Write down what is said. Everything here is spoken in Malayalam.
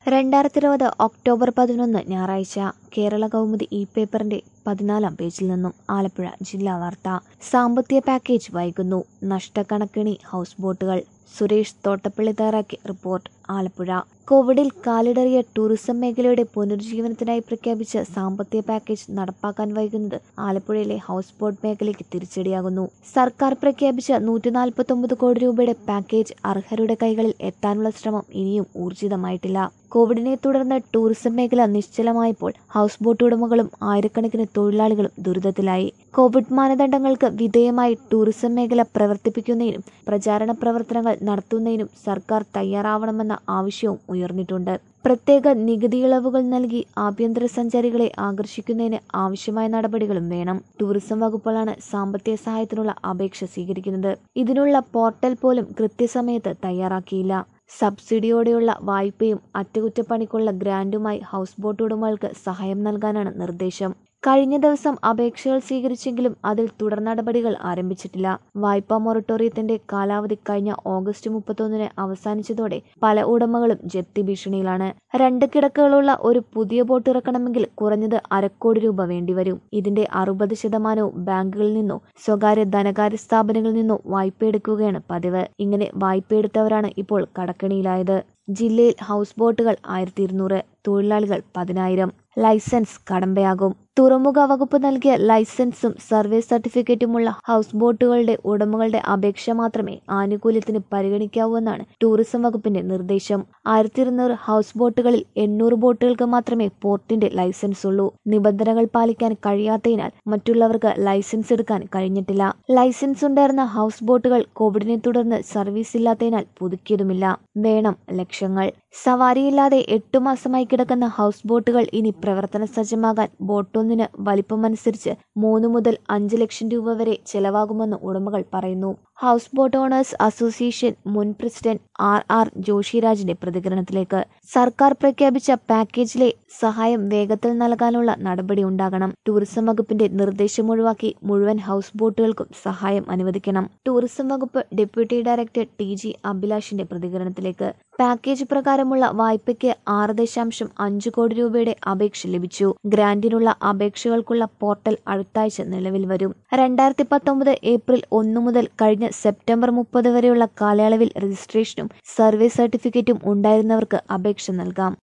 രണ്ടായിരത്തി ഇരുപത് ഒക്ടോബർ പതിനൊന്ന് ഞായറാഴ്ച കേരള കൗമുദി ഇ പേപ്പറിന്റെ പതിനാലാം പേജിൽ നിന്നും ആലപ്പുഴ ജില്ലാ വാർത്ത സാമ്പത്തിക പാക്കേജ് വൈകുന്നു നഷ്ടക്കണക്കിണി ഹൗസ് ബോട്ടുകൾ സുരേഷ് തോട്ടപ്പള്ളി തയ്യാറാക്കിയ റിപ്പോർട്ട് ആലപ്പുഴ കോവിഡിൽ കാലിടറിയ ടൂറിസം മേഖലയുടെ പുനരുജ്ജീവനത്തിനായി പ്രഖ്യാപിച്ച സാമ്പത്തിക പാക്കേജ് നടപ്പാക്കാൻ വൈകുന്നത് ആലപ്പുഴയിലെ ഹൗസ് ബോട്ട് മേഖലയ്ക്ക് തിരിച്ചടിയാകുന്നു സർക്കാർ പ്രഖ്യാപിച്ച നൂറ്റി നാൽപ്പത്തൊമ്പത് കോടി രൂപയുടെ പാക്കേജ് അർഹരുടെ കൈകളിൽ എത്താനുള്ള ശ്രമം ഇനിയും ഊർജിതമായിട്ടില്ല കോവിഡിനെ തുടർന്ന് ടൂറിസം മേഖല നിശ്ചലമായപ്പോൾ ഹൗസ് ബോട്ട് ഉടമകളും ആയിരക്കണക്കിന് തൊഴിലാളികളും ദുരിതത്തിലായി കോവിഡ് മാനദണ്ഡങ്ങൾക്ക് വിധേയമായി ടൂറിസം മേഖല പ്രവർത്തിപ്പിക്കുന്നതിനും പ്രചാരണ പ്രവർത്തനങ്ങൾ നടത്തുന്നതിനും സർക്കാർ തയ്യാറാവണമെന്ന ആവശ്യവും ഉയർന്നിട്ടുണ്ട് പ്രത്യേക നികുതി ഇളവുകൾ നൽകി ആഭ്യന്തര സഞ്ചാരികളെ ആകർഷിക്കുന്നതിന് ആവശ്യമായ നടപടികളും വേണം ടൂറിസം വകുപ്പുകളാണ് സാമ്പത്തിക സഹായത്തിനുള്ള അപേക്ഷ സ്വീകരിക്കുന്നത് ഇതിനുള്ള പോർട്ടൽ പോലും കൃത്യസമയത്ത് തയ്യാറാക്കിയില്ല സബ്സിഡിയോടെയുള്ള വായ്പയും അറ്റകുറ്റപ്പണിക്കുള്ള ഗ്രാന്റുമായി ഹൗസ് ബോട്ട് ഉടമകൾക്ക് സഹായം നൽകാനാണ് നിർദ്ദേശം കഴിഞ്ഞ ദിവസം അപേക്ഷകൾ സ്വീകരിച്ചെങ്കിലും അതിൽ തുടർ നടപടികൾ ആരംഭിച്ചിട്ടില്ല വായ്പാ മൊറട്ടോറിയത്തിന്റെ കാലാവധി കഴിഞ്ഞ ഓഗസ്റ്റ് മുപ്പത്തൊന്നിന് അവസാനിച്ചതോടെ പല ഉടമകളും ജപ്തി ഭീഷണിയിലാണ് രണ്ട് കിടക്കുകളുള്ള ഒരു പുതിയ ബോട്ട് ഇറക്കണമെങ്കിൽ കുറഞ്ഞത് അരക്കോടി രൂപ വേണ്ടിവരും ഇതിന്റെ അറുപത് ശതമാനവും ബാങ്കുകളിൽ നിന്നോ സ്വകാര്യ ധനകാര്യ സ്ഥാപനങ്ങളിൽ നിന്നോ വായ്പയെടുക്കുകയാണ് പതിവ് ഇങ്ങനെ വായ്പയെടുത്തവരാണ് ഇപ്പോൾ കടക്കണിയിലായത് ജില്ലയിൽ ഹൗസ് ബോട്ടുകൾ ആയിരത്തി ഇരുന്നൂറ് തൊഴിലാളികൾ പതിനായിരം ലൈസൻസ് കടമ്പയാകും തുറമുഖ വകുപ്പ് നൽകിയ ലൈസൻസും സർവേ സർട്ടിഫിക്കറ്റുമുള്ള ഹൗസ് ബോട്ടുകളുടെ ഉടമകളുടെ അപേക്ഷ മാത്രമേ ആനുകൂല്യത്തിന് പരിഗണിക്കാവൂ എന്നാണ് ടൂറിസം വകുപ്പിന്റെ നിർദ്ദേശം ആയിരത്തി ഇരുന്നൂറ് ഹൗസ് ബോട്ടുകളിൽ എണ്ണൂറ് ബോട്ടുകൾക്ക് മാത്രമേ പോർട്ടിന്റെ ലൈസൻസ് ഉള്ളൂ നിബന്ധനകൾ പാലിക്കാൻ കഴിയാത്തതിനാൽ മറ്റുള്ളവർക്ക് ലൈസൻസ് എടുക്കാൻ കഴിഞ്ഞിട്ടില്ല ലൈസൻസ് ഉണ്ടായിരുന്ന ഹൗസ് ബോട്ടുകൾ കോവിഡിനെ തുടർന്ന് സർവീസ് ഇല്ലാത്തതിനാൽ പുതുക്കിയതുമില്ല വേണം ലക്ഷങ്ങൾ സവാരിയില്ലാതെ എട്ടു മാസമായി കിടക്കുന്ന ഹൗസ് ബോട്ടുകൾ ഇനി പ്രവർത്തന സജ്ജമാകാൻ ബോട്ടൊന്നിന് വലിപ്പമനുസരിച്ച് മൂന്ന് മുതൽ അഞ്ച് ലക്ഷം രൂപ വരെ ചെലവാകുമെന്ന് ഉടമകൾ പറയുന്നു ഹൗസ് ബോട്ട് ഓണേഴ്സ് അസോസിയേഷൻ മുൻ പ്രസിഡന്റ് ആർ ആർ ജോഷിരാജിന്റെ പ്രതികരണത്തിലേക്ക് സർക്കാർ പ്രഖ്യാപിച്ച പാക്കേജിലെ സഹായം വേഗത്തിൽ നൽകാനുള്ള നടപടി ഉണ്ടാകണം ടൂറിസം വകുപ്പിന്റെ നിർദ്ദേശം ഒഴിവാക്കി മുഴുവൻ ഹൗസ് ബോട്ടുകൾക്കും സഹായം അനുവദിക്കണം ടൂറിസം വകുപ്പ് ഡെപ്യൂട്ടി ഡയറക്ടർ ടി ജി അഭിലാഷിന്റെ പ്രതികരണത്തിലേക്ക് പാക്കേജ് പ്രകാരമുള്ള വായ്പയ്ക്ക് ആറ് ദശാംശം അഞ്ച് കോടി രൂപയുടെ അപേക്ഷ ലഭിച്ചു ഗ്രാന്റിനുള്ള അപേക്ഷകൾക്കുള്ള പോർട്ടൽ അടുത്താഴ്ച നിലവിൽ വരും രണ്ടായിരത്തി പത്തൊമ്പത് ഏപ്രിൽ ഒന്ന് മുതൽ കഴിഞ്ഞ സെപ്റ്റംബർ മുപ്പത് വരെയുള്ള കാലയളവിൽ രജിസ്ട്രേഷനും സർവേ സർട്ടിഫിക്കറ്റും ഉണ്ടായിരുന്നവർക്ക് അപേക്ഷ നൽകാം